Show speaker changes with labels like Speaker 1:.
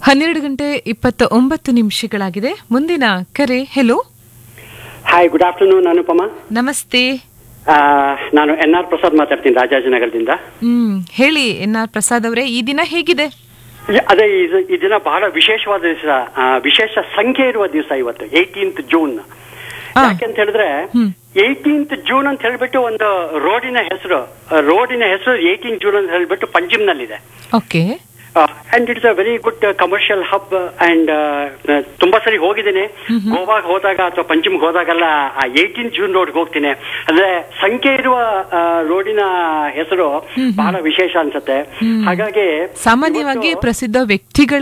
Speaker 1: ಹನ್ನೆರಡು ಗಂಟೆ ಇಪ್ಪತ್ತ ಒಂಬತ್ತು ನಿಮಿಷಗಳಾಗಿದೆ ಮುಂದಿನ ಕರೆ hello
Speaker 2: hi good afternoon Anupama
Speaker 1: ನಮಸ್ತೆ
Speaker 2: ಆ, ನಾನು ಎನ್ ಆರ್ ಪ್ರಸಾದ್ ಮಾತಾಡ್ತೀನಿ ರಾಜಾಜಿನಗರದಿಂದ
Speaker 1: ಹ್ಮ್ ಹೇಳಿ ಎನ್ ಆರ್ ಪ್ರಸಾದ್ ಅವರೇ ಈ ದಿನ ಹೇಗಿದೆ
Speaker 2: ಈ- ಅದೇ ಇದು- ಈ ದಿನ ಬಹಳ ವಿಶೇಷವಾದ ದಿವಸ ಆ, ವಿಶೇಷ ಸಂಖ್ಯೆ ಇರುವ ದಿವಸ ಇವತ್ತು ಏಯ್ಟೀನ್ತ್ ಜೂನ್
Speaker 1: ಆ.
Speaker 2: ಯಾಕೆಂತ ಹೇಳಿದ್ರೆ
Speaker 1: ಹ್ಮ್.
Speaker 2: ಏಯ್ಟೀನ್ತ್ ಜೂನ್ ಅಂತ ಹೇಳ್ಬಿಟ್ಟು ಒಂದು ರೋಡಿನ ಹೆಸರು ರೋಡಿನ ಹೆಸರು ಏಯ್ಟೀನ್ ಜೂನ್ ಅಂತ ಹೇಳ್ಬಿಟ್ಟು ಪಂಜಿಮ್ನಲ್ಲಿದೆ
Speaker 1: okay
Speaker 2: and it's uh very good commercial hub and ತುಂಬಾ ಸರಿ ಹೋಗಿದ್ದೀನಿ ಗೋವಾಗೆ ಹೋದಾಗ ಅಥವಾ ಪಂಚಿಮ್ಗೆ ಹೋದಾಗೆಲ್ಲ ಆ ಏಯ್ಟೀನ್ ಜೂನ್ ರೋಡ್ಗೆ ಹೋಗ್ತೀನಿ ಅಂದ್ರೆ ಸಂಖ್ಯೆ ಇರುವ ಆ, ರೋಡಿನ ಹೆಸರು ಬಹಳ ವಿಶೇಷ ಅನ್ಸುತ್ತೆ ಹಾಗಾಗಿ
Speaker 1: ಸಾಮಾನ್ಯವಾಗಿ
Speaker 2: ಇವತ್ತು-
Speaker 1: ಪ್ರಸಿದ್ಧ ವ್ಯಕ್ತಿಗಳ